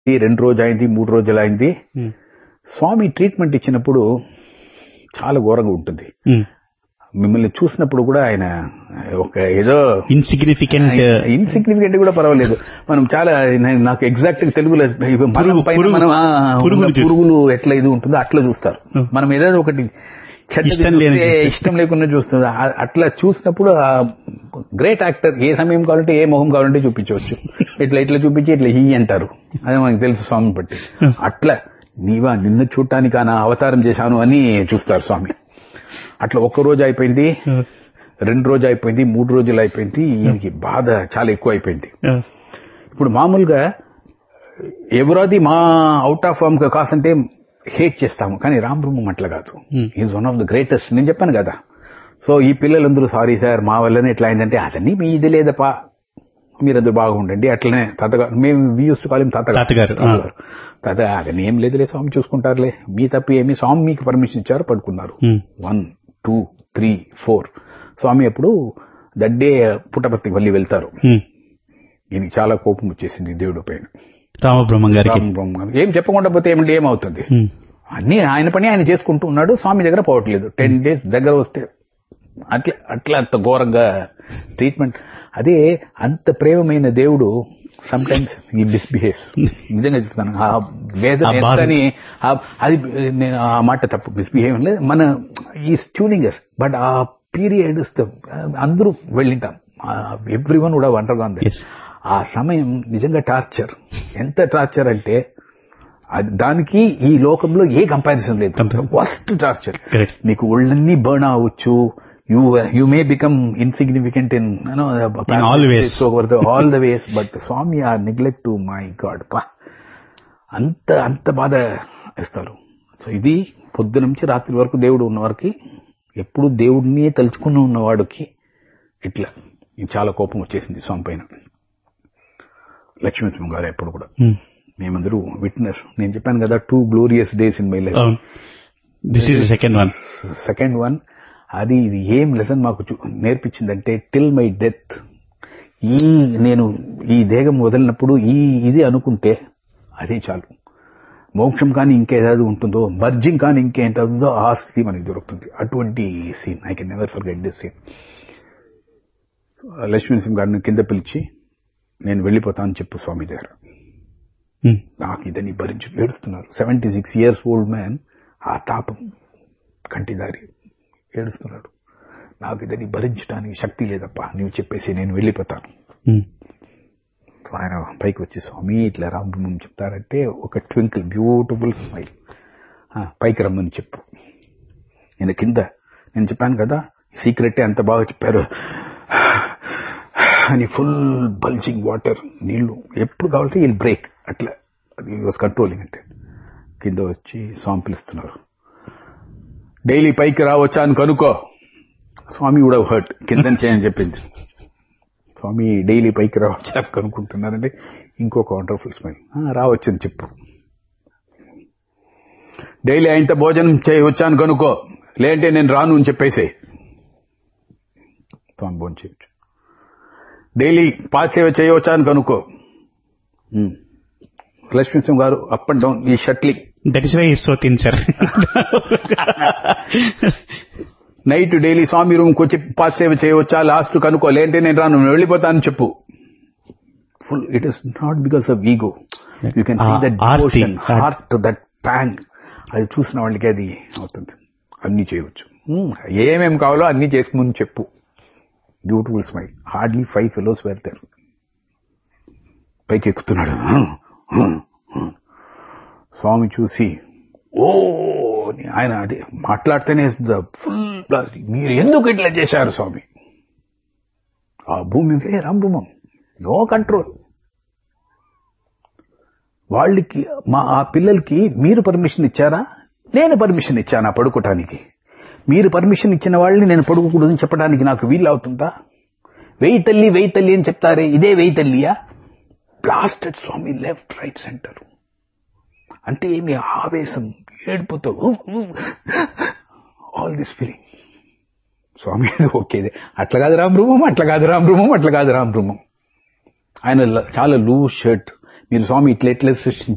రెండు రోజు అయింది మూడు రోజులు అయింది స్వామి ట్రీట్మెంట్ ఇచ్చినప్పుడు చాలా ఘోరంగా ఉంటుంది మిమ్మల్ని చూసినప్పుడు కూడా ఆయన ఒక ఏదో ఇన్సిగ్నిఫికెంట్ ఇన్సిగ్నిఫికెంట్ కూడా పర్వాలేదు మనం చాలా నేను- నాకు ఎగ్జాక్ట్ గా తెలుగులో ఇవి మనం పురుగు- పైన పురుగు- మనం ఆ, పురుగులు ఉన్న చూసి- పురుగులు ఎట్లా ఇది ఉంటుందో అట్లా చూస్తారు మనం ఏదో ఒకటి చెడ్డది ఇష్టం లేనిది చూస్తే చూస్తే. ఇష్టం లేకుండా చూస్తుంది ఆ- అట్లా చూసినప్పుడు గ్రేట్ యాక్టర్ ఏ సమయం కావాలంటే ఏ మొహం కావాలంటే చూపించవచ్చు ఇట్లా ఇట్లా చూపించి ఇట్లా హీ అంటారు అదే మనకు తెలుసు స్వామి బట్టి అట్లా నీవా నిన్ను చూడటానికి నా అవతారం చేశాను అని చూస్తారు స్వామి అట్లా ఒక్క రోజు అయిపోయింది రెండు రోజు అయిపోయింది మూడు రోజులు అయిపోయింది ఈయనకి బాధ చాలా ఎక్కువ అయిపోయింది ఇప్పుడు మామూలుగా ఎవరది మా అవుట్ ఆఫ్ ఫామ్ కాసంటే హేట్ చేస్తాము కానీ రామ్ బ్రహ్మం అట్లా కాదు is one of the greatest నేను చెప్పాను కదా సో ఈ పిల్లలందరూ సారీ సార్ మా వల్లనే ఇట్లా అయిందంటే అదన్నీ మీ ఇది లేదపా మీరందరూ బాగుండండి అట్లనే తాతగారు మేము వ్యూస్ కాలేం తాతగారు తాతగారు, ఆ. తాతగారు. తాత అదని ఏం లేదులే స్వామి చూసుకుంటారులే మీ తప్పి ఏమి స్వామి మీకు పర్మిషన్ ఇచ్చారు పడుకున్నారు one two three four Swami అప్పుడు దడ్డే పుట్టపర్తికి మళ్ళీ వెళ్తారు ఈయనకి చాలా కోపం వచ్చేసింది దేవుడి పైన రామబ్రహ్మం గారికి రామ్ బ్రహ్మ గారు. ఏం చెప్పకుండా పోతే ఏమంటే ఏమవుతుంది ఉమ్. అన్ని ఆయన పని ఆయన చేసుకుంటూ ఉన్నాడు స్వామి దగ్గర పోవట్లేదు టెన్ డేస్ దగ్గర వస్తే అట్లా అట్లా అంత ఘోరంగా ట్రీట్మెంట్ అదే అంత ప్రేమమైన దేవుడు సమ్ టైమ్స్ ఈ మిస్బిహేవ్స్ నిజంగా చెప్తాను ఆ వేదన ఆ బాధ. ఎంతని ఆ- అది నేను ఆ మాట తప్పు మిస్బిహేవ్ లేదు మన ఈ ట్యూనింగ్ బట్ ఆ పీరియడ్ అందరూ వెళ్ళింటాం ఎవ్రీ వన్ కూడా వండర్గా ఉంది Yes. ఆ సమయం నిజంగా టార్చర్ ఎంత టార్చర్ అంటే అది- దానికి ఈ లోకంలో ఏ కంపారిజన్ లేదు Comparison. Worst torture Correct. నీకు ఒళ్ళన్నీ బర్న్ అవ్వచ్చు you you may become insignificant in all ways. All the ways but Swami are neglect to my God పా అంత అంత బాధ ఇస్తారు సో ఇది పొద్దు నుంచి రాత్రి వరకు దేవుడు ఉన్నవారికి ఎప్పుడు దేవుడిని తలుచుకుని ఉన్నవాడికి ఇట్లా ఇది చాలా కోపం వచ్చేసింది స్వామి పైన లక్ష్మీనరసింహ గారు ఎప్పుడు కూడా ఉమ్. మేమందరూ విట్నెస్ నేను చెప్పాను కదా two glorious days in my life అవును this is second one second one అది ఇది ఏం లెసన్ మాకు చూ- నేర్పించిందంటే టిల్ మై డెత్ ఈ నేను ఈ దేహం వదిలినప్పుడు ఈ ఇది అనుకుంటే అదే చాలు మోక్షం కానీ ఇంకేదాది ఉంటుందో మర్జింగ్ కానీ ఇంకేంటుందో ఆ స్థితి మనకి దొరుకుతుంది అటువంటి scene I can never forget this scene Lakshmi Singh గారిని కింద పిలిచి నేను వెళ్ళిపోతాను చెప్పు స్వామి దగ్గర నాకు ఇదని భరించి ఏడుస్తున్నారు seventy six years old man ఆ తాపం కంటిదారి ఏడుస్తున్నాడు నాకు ఇదని భరించడానికి శక్తి లేదప్పా నీవు చెప్పేసి నేను వెళ్ళిపోతాను సో ఆయన పైకి వచ్చి స్వామి ఇట్లా రామబ్రహ్మం చెప్తారంటే ఒక ట్వింకిల్ బ్యూటిఫుల్ స్మైల్ పైకి రమ్మని చెప్పు నేను కింద నేను చెప్పాను కదా సీక్రెట్ అంత బాగా చెప్పారు అని ఫుల్ బల్జింగ్ వాటర్ నీళ్లు ఎప్పుడు కావాలంటే వీళ్ళు బ్రేక్ అట్లా అది వాజ్ కంట్రోలింగ్ అంటే కింద వచ్చి స్వామి పిలుస్తున్నారు డైలీ పైకి రావచ్చా అని కనుక్కో స్వామి కూడా హర్ట్ కింద చేయని చెప్పింది స్వామి డైలీ పైకి రావచ్చా అని కనుక్కుంటున్నారంటే ఇంకొక వండర్ఫుల్ స్మైల్ రావచ్చు అని చెప్పు డైలీ ఆయనతో భోజనం చేయవచ్చా అని కనుక్కో లేదంటే నేను రాను అని చెప్పేసి స్వామి భోజనం చేయొచ్చు డైలీ పాద సేవ చేయవచ్చా అని కనుక్కో లక్ష్మీసింహ గారు అప్ అండ్ డౌన్ ఈ shuttling that is why so thin sir night daily Swami రూమ్కి వచ్చి పాద సేవ చేయవచ్చా లాస్ట్ కనుక్కో లేదంటే నేను రాను నేను వెళ్ళిపోతాను చెప్పు full it is not because of ego you can see ah that aarti, devotion ah- heart that pang అది చూసిన వాళ్ళకి అది అవుతుంది అన్ని చేయవచ్చు Hmm, ఏమేం కావాలో అన్ని చేసుకుని చెప్పు beautiful smile hardly five fellows వెళ్తారు పైకి ఎక్కుతున్నాడు "Hmm, hmm, hmm." స్వామి చూసి ఓ అని ఆయన అది మాట్లాడితేనే ఫుల్ మీరు ఎందుకు ఇట్లా చేశారు స్వామి ఆ భూమి మీద రామభూమం నో కంట్రోల్ వాళ్ళకి మా ఆ పిల్లలకి మీరు పర్మిషన్ ఇచ్చారా నేను పర్మిషన్ ఇచ్చానా పడుకోటానికి మీరు పర్మిషన్ ఇచ్చిన వాళ్ళని నేను పడుకోకూడదని చెప్పడానికి నాకు వీలు అవుతుందా వెయ్యి తల్లి వెయ్యి తల్లి అని చెప్తారే ఇదే వెయ్యి తల్లియా blasted Swami left right centre అంటే ఏమి ఆవేశం ఏడుపుతో all this feeling Swami okay అట్లా కాదు రామ్ రూమం అట్లా కాదు రామ్ రూమం అట్లా కాదు రామ్ రూమం ఆయన ల- చాలా లూజ్ షర్ట్ మీరు స్వామి ఇట్లా ఎట్లా సృష్టించారు